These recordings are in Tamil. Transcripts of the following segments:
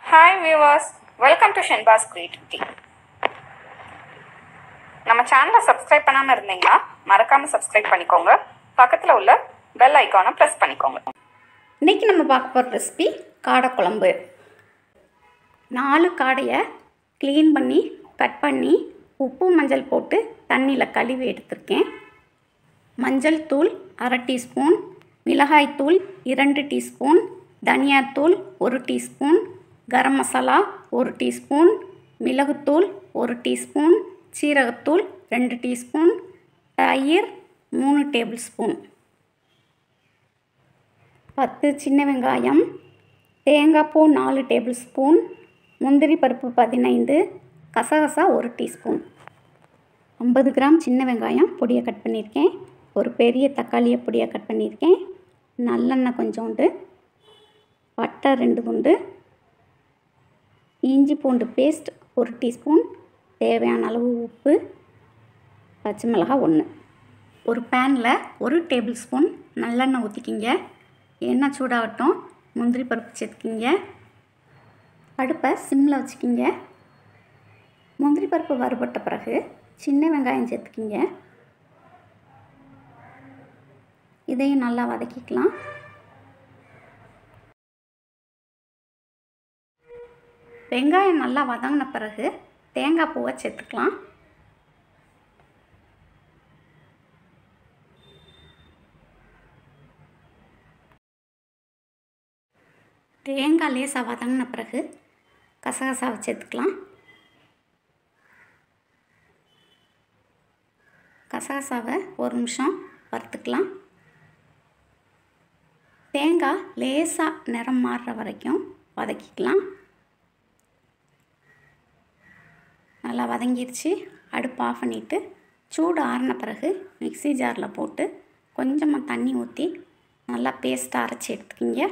ஹாய் வியூவர்ஸ் வெல்கம் டு ஷென்பாஸ் கிரியேட்டிவிட்டி நம்ம சேனலை சப்ஸ்கிரைப் பண்ணாமல் இருந்தீங்கன்னா மறக்காமல் சப்ஸ்கிரைப் பண்ணிக்கோங்க பக்கத்தில் உள்ள பெல் ஐக்கானை ப்ரெஸ் பண்ணிக்கோங்க இன்றைக்கி நம்ம பார்க்க போகிற ரெசிபி காடை குழம்பு நாலு காடையை க்ளீன் பண்ணி கட் பண்ணி உப்பு மஞ்சள் போட்டு தண்ணியில் கழுவி எடுத்திருக்கேன் மஞ்சள் தூள் அரை டீஸ்பூன் மிளகாய் தூள் இரண்டு டீஸ்பூன் தனியாத்தூள் ஒரு டீஸ்பூன் கரம் மசாலா ஒரு டீஸ்பூன் மிளகுத்தூள் ஒரு டீஸ்பூன் சீரகத்தூள் ரெண்டு டீஸ்பூன் தயிர் மூணு டேபிள் ஸ்பூன் பத்து சின்ன வெங்காயம் தேங்காய் பூ நாலு டேபிள் ஸ்பூன் முந்திரி பருப்பு பதினைந்து கசகசா ஒரு டீஸ்பூன் ஐம்பது கிராம் சின்ன வெங்காயம் பொடியை கட் பண்ணியிருக்கேன் ஒரு பெரிய தக்காளியை பொடியை கட் பண்ணியிருக்கேன் நல்லெண்ணெய் கொஞ்சோண்டு பட்டை ரெண்டு குண்டு இஞ்சி பூண்டு பேஸ்ட் ஒரு டீஸ்பூன் தேவையான அளவு உப்பு பச்சை மிளகாய் ஒன்று ஒரு பேனில் ஒரு டேபிள் ஸ்பூன் நல்லெண்ணெய் ஊற்றிக்கிங்க எண்ணெய் சூடாகட்டும் முந்திரி பருப்பு சேர்த்துக்கிங்க அடுப்பை சிம்மில் வச்சுக்கிங்க முந்திரி பருப்பு வறுபட்ட பிறகு சின்ன வெங்காயம் சேர்த்துக்கிங்க இதையும் நல்லா வதக்கிக்கலாம் வெங்காயம் நல்லா வதங்கின பிறகு தேங்காய் பூவை சேர்த்துக்கலாம் தேங்காய் லேசாக வதங்கின பிறகு கசகசாவை சேர்த்துக்கலாம் கசகசாவை ஒரு நிமிஷம் வறுத்துக்கலாம் தேங்காய் லேசாக நிறம் மாறுற வரைக்கும் வதக்கிக்கலாம் நல்லா வதங்கிருச்சு அடுப்பு ஆஃப் பண்ணிவிட்டு சூடு ஆறின பிறகு மிக்ஸி ஜாரில் போட்டு கொஞ்சமாக தண்ணி ஊற்றி நல்லா பேஸ்ட்டாக அரைச்சி எடுத்துக்கிங்க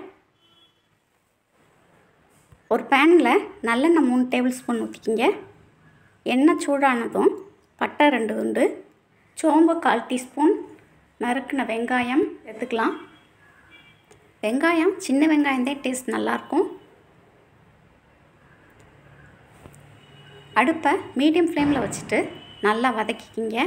ஒரு பேனில் நல்லெண்ணெய் மூணு டேபிள் ஸ்பூன் ஊற்றிக்கிங்க எண்ணெய் சூடானதும் பட்டை ரெண்டு துண்டு சோம்பு கால் டீஸ்பூன் நறுக்கின வெங்காயம் எடுத்துக்கலாம் வெங்காயம் சின்ன வெங்காயம் தான் டேஸ்ட் நல்லாயிருக்கும் அடுப்பை மீடியம் ஃப்ளேமில் வச்சுட்டு நல்லா வதக்கிக்கிங்க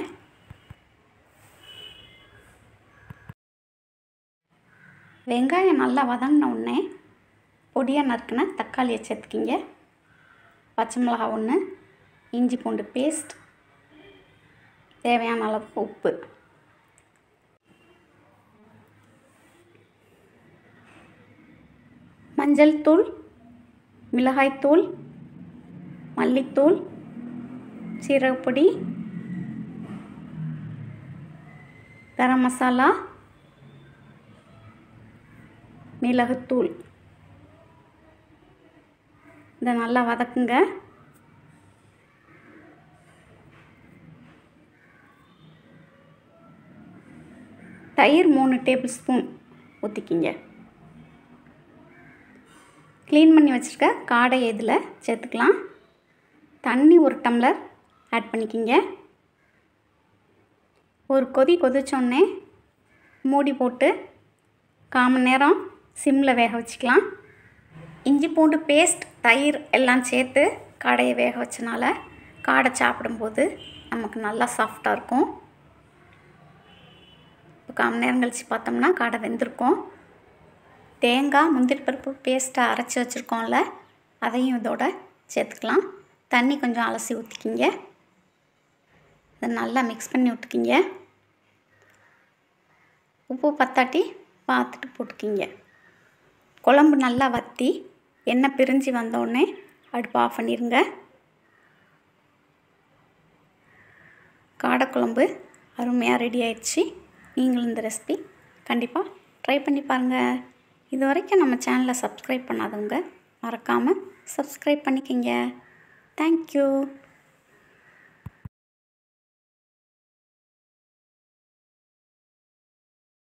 வெங்காயம் நல்லா வதங்கின உடனே பொடியாக நறுக்கின தக்காளியை சேர்த்துக்கிங்க பச்சை மிளகா ஒன்று இஞ்சி பூண்டு பேஸ்ட் தேவையான அளவுக்கு உப்பு மஞ்சள் தூள் மிளகாய்த்தூள் மல்லித்தூள் சீரகப்பொடி கரம் மசாலா மிளகுத்தூள் இதை நல்லா வதக்குங்க தயிர் மூணு டேபிள் ஸ்பூன் ஊற்றிக்கிங்க க்ளீன் பண்ணி வச்சுருக்க காடை இதில் சேர்த்துக்கலாம் தண்ணி ஒரு டம்ளர் ஆட் பண்ணிக்கிங்க ஒரு கொதி கொதிச்சோடனே மூடி போட்டு காமன் நேரம் சிம்மில் வேக வச்சுக்கலாம் இஞ்சி பூண்டு பேஸ்ட் தயிர் எல்லாம் சேர்த்து காடையை வேக வச்சனால காடை சாப்பிடும்போது நமக்கு நல்லா சாஃப்டாக இருக்கும் இப்போ காமன் நேரம் கழித்து பார்த்தோம்னா காடை வெந்திருக்கும் தேங்காய் முந்திரி பருப்பு பேஸ்ட்டை அரைச்சி வச்சுருக்கோம்ல அதையும் இதோட சேர்த்துக்கலாம் தண்ணி கொஞ்சம் அலசி ஊற்றிக்கிங்க இதை நல்லா மிக்ஸ் பண்ணி விட்டுக்கிங்க உப்பு பத்தாட்டி பார்த்துட்டு போட்டுக்கிங்க குழம்பு நல்லா வற்றி எண்ணெய் பிரிஞ்சு வந்தோடனே அடுப்பு ஆஃப் பண்ணிடுங்க காடைக்குழம்பு அருமையாக ரெடி ஆயிடுச்சு நீங்களும் இந்த ரெசிபி கண்டிப்பாக ட்ரை பண்ணி பாருங்கள் இது வரைக்கும் நம்ம சேனலை சப்ஸ்கிரைப் பண்ணாதவங்க மறக்காமல் சப்ஸ்கிரைப் பண்ணிக்கோங்க தேங்க்யூ